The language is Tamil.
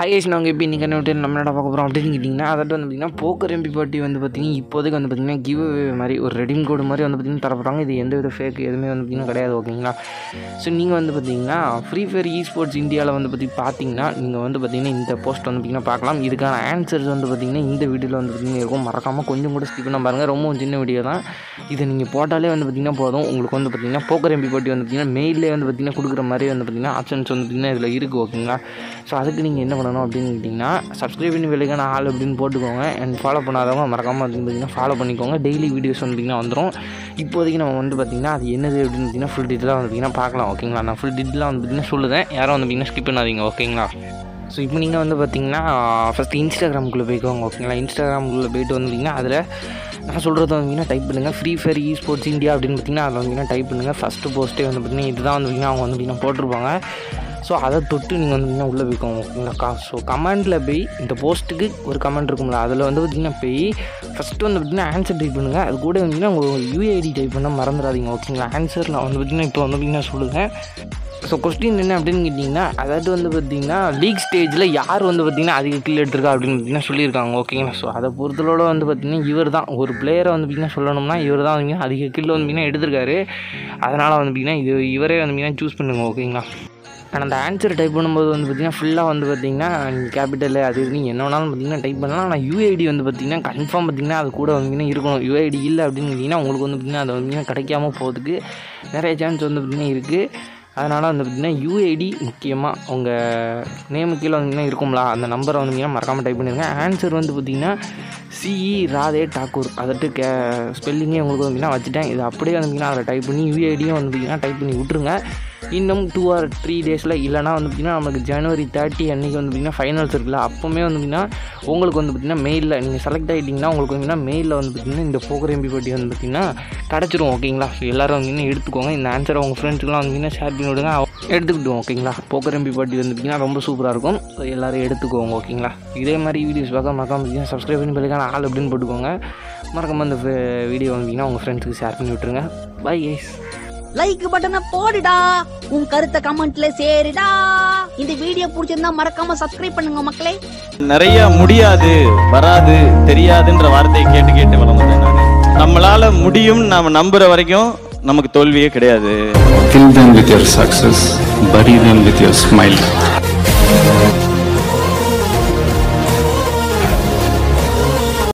ஐஎஸ் நாங்கள் எப்படி இன்றைக்கி என்ன நம்ம என்ன பார்க்க போகிறோம் அப்படின்னு கேட்டிங்கன்னா அதாவது வந்து பார்த்திங்கன்னா போக்கர் எம்பி பார்ட்டி வந்து பார்த்திங்கன்னா இப்போதைக்கு வந்து பார்த்திங்கன்னா கிவ் மாதிரி ஒரு ரெடீம் கோடு மாதிரி வந்து பார்த்திங்கன்னா தரப்படுறாங்க இது எந்த வித ஃபேக் எதுவுமே வந்து பார்த்திங்கன்னா கிடையாது ஓகேங்களா ஸோ நீங்கள் வந்து பார்த்திங்கன்னா ஃப்ரீ ஃபயர் இ ஸ்போர்ட்ஸ் இந்தியாவில் வந்து பற்றி பார்த்தீங்கன்னா நீங்கள் வந்து பார்த்திங்கன்னா இந்த போஸ்ட் வந்து பார்த்திங்கன்னா பார்க்கலாம் இதுக்கான ஆன்சர்ஸ் வந்து பார்த்திங்கன்னா இந்த வீடியோவில் வந்து பார்த்திங்கன்னா இருக்கும் மறக்காமல் கொஞ்சம் கூட ஸ்கிப் பண்ண பாருங்கள் ரொம்பவும் சின்ன வீடியோ தான் இதை நீங்கள் போட்டாலே வந்து பார்த்திங்கன்னா போதும் உங்களுக்கு வந்து பார்த்திங்கன்னா போக்கர் எம்பி பார்ட்டி வந்து பார்த்திங்கன்னா மெயிலே வந்து பார்த்திங்கன்னா கொடுக்குற மாதிரி வந்து பார்த்திங்கன்னா ஆப்ஷன்ஸ் வந்து பார்த்திங்கன்னா இதில் இருக்குது ஓகேங்களா ஸோ அதுக்கு நீங்கள் என்ன பண்ணணும் அப்படின்னு கேட்டிங்கன்னா சப்ஸ்கிரைப் பண்ணி வெளிக்கான ஆள் அப்படின்னு போட்டுக்கோங்க அண்ட் ஃபாலோ பண்ணாதவங்க மறக்காமல் வந்து பார்த்திங்கன்னா ஃபாலோ பண்ணிக்கோங்க டெய்லி வீடியோஸ் வந்து பார்த்திங்கன்னா வந்துடும் இப்போதைக்கு நம்ம வந்து பார்த்திங்கன்னா அது என்னது அப்படின்னு பார்த்திங்கன்னா ஃபுல் டீட்டெயிலாக வந்து பார்த்திங்கன்னா பார்க்கலாம் ஓகேங்களா நான் ஃபுல் டீட்டெயிலாக வந்து பார்த்திங்கன்னா சொல்லுதேன் யாரும் வந்து பார்த்திங்கன்னா ஸ்கிப் பண்ணாதீங்க ஓகேங்களா ஸோ இப்போ நீங்கள் வந்து பார்த்தீங்கன்னா ஃபஸ்ட்டு இன்ஸ்டாகிராமுக்குள்ளே போய்க்கோங்க ஓகேங்களா இன்ஸ்டாகிராமுக்குள்ளே போயிட்டு வந்தீங்கன்னா அதில் நான் சொல்கிறது வந்தீங்கன்னா டைப் பண்ணுங்கள் Free Fire esports India அப்படின்னு பார்த்தீங்கன்னா அதில் வந்தீங்கன்னா டைப் பண்ணுங்கள் ஃபஸ்ட்டு போஸ்ட்டே வந்து பார்த்தீங்கன்னா இதுதான் வந்து பார்த்தீங்கன்னா அவங்க வந்து பார்த்தீங்கன்னா போட்டிருப்பாங்க ஸோ அதை தொட்டு நீங்கள் வந்து பார்த்தீங்கன்னா உள்ளே போய்க்கோங்க ஓகேங்களா ஸோ கமெண்டில் போய் இந்த போஸ்ட்டுக்கு ஒரு கமெண்ட் இருக்கும்ல அதில் வந்து பார்த்தீங்கன்னா போய் ஃபஸ்ட்டு வந்து பார்த்தீங்கன்னா ஆன்சர் டைப் பண்ணுங்கள் அது கூட வந்தீங்கன்னா உங்கள் யூஐடி டைப் பண்ண மறந்துடாதீங்க ஓகேங்களா ஆன்சர் நான் வந்து பார்த்தீங்கன்னா இப்போ வந்து பார்த்தீங்கன்னா சொல்லுங்கள் ஸோ கொஸ்டின் என்ன அப்படின்னு கேட்டிங்கன்னா அதாவது வந்து பார்த்திங்கன்னா லீக் ஸ்டேஜில் யார் வந்து பார்த்திங்கன்னா அதிக கில் எடுத்திருக்கா அப்படின்னு பார்த்தீங்கன்னா சொல்லியிருக்காங்க ஓகேங்களா ஸோ அதை பொறுத்தலோட வந்து பார்த்திங்கன்னா இவர் தான் ஒரு பிளேயரை வந்து பார்த்திங்கன்னா சொல்லணும்னா இவர் தான் வந்து அதிக கில் வந்து பார்த்திங்கன்னா எடுத்திருக்காரு அதனால் வந்து பார்த்திங்கன்னா இது இவரே வந்து பார்த்திங்கன்னா சூஸ் பண்ணுங்க ஓகேங்களா ஆனால் அந்த ஆன்சர் டைப் பண்ணும்போது வந்து பார்த்திங்கன்னா ஃபுல்லாக வந்து பார்த்திங்கன்னா கேபிட்டல் அது இது நீங்கள் என்ன வேணாலும் பார்த்திங்கன்னா டைப் பண்ணலாம் ஆனால் யூஐடி வந்து பார்த்திங்கன்னா கன்ஃபார்ம் பார்த்திங்கன்னா அது கூட வந்து இருக்கணும் யூஐடி இல்லை அப்படின்னு கேட்டிங்கன்னா உங்களுக்கு வந்து பார்த்திங்கன்னா அது வந்து கிடைக்காம போகிறதுக்கு நிறைய சான்ஸ் வந்து பார்த்திங்கன்னா இருக்குது அதனால் வந்து பார்த்திங்கன்னா யூஐடி முக்கியமாக உங்கள் நேமு கீழே வந்தீங்கன்னா இருக்கும்ல அந்த நம்பரை வந்தீங்கன்னா மறக்காமல் டைப் பண்ணிடுங்க ஆன்சர் வந்து பார்த்திங்கன்னா சிஇ ராதே டாக்கூர் அதட்டு கே ஸ்பெல்லிங்கே உங்களுக்கு வந்தீங்கன்னா வச்சுட்டேன் இது அப்படியே வந்தீங்கன்னா அதில் டைப் பண்ணி யூஐடியும் வந்து பார்த்திங்கன்னா டைப் பண்ணி விட்ருங்க இன்னும் டூ ஆர் த்ரீ டேஸில் இல்லைனா வந்து பார்த்திங்கன்னா நமக்கு ஜனவரி தேர்ட்டி அன்றைக்கி வந்து பார்த்திங்கன்னா ஃபைனல்ஸ் இருக்குல்ல அப்போவுமே வந்து பார்த்திங்கன்னா உங்களுக்கு வந்து பார்த்திங்கன்னா மெயிலில் நீங்கள் செலக்ட் ஆகிட்டிங்கன்னா உங்களுக்கு வந்து மெயிலில் வந்து பார்த்திங்கன்னா இந்த போக்கர் எம்பி பட்டி வந்து பார்த்திங்கன்னா கிடச்சிரும் ஓகேங்களா ஸோ எல்லோரும் வந்து எடுத்துக்கோங்க இந்த ஆன்சரை உங்கள் ஃப்ரெண்ட்ஸுக்குலாம் வந்து ஷேர் பண்ணி விடுங்க எடுத்துக்கிட்டோம் ஓகேங்களா போக்கர் எம்பி பாட்டி வந்து பார்த்திங்கன்னா ரொம்ப சூப்பராக இருக்கும் ஸோ எல்லோரும் எடுத்துக்கோங்க ஓகேங்களா இதே மாதிரி வீடியோஸ் பார்க்க மறக்காம பார்த்தீங்கன்னா சப்ஸ்கிரைப் பண்ணி பெருக்கான ஆள் அப்படின்னு போட்டுக்கோங்க மறக்காம அந்த வீடியோ வந்தீங்கன்னா உங்கள் ஃப்ரெண்ட்ஸுக்கு ஷேர் பண்ணி விட்டுருங்க பை கேஸ் லைக் பட்டனை போடுடா உன் கருத்தை கமெண்ட்ல சேருடா இந்த வீடியோ பிடிச்சிருந்தா மறக்காம சப்ஸ்கிரைப் பண்ணுங்க மக்களே நிறைய முடியாது வராது தெரியாதுன்ற வார்த்தையை கேட்டு கேட்டு வளர்ந்தேன் நான் நம்மளால முடியும் நாம நம்புற வரைக்கும் நமக்கு தோல்வியே கிடையாது Kill them with your success, bury them with your smile.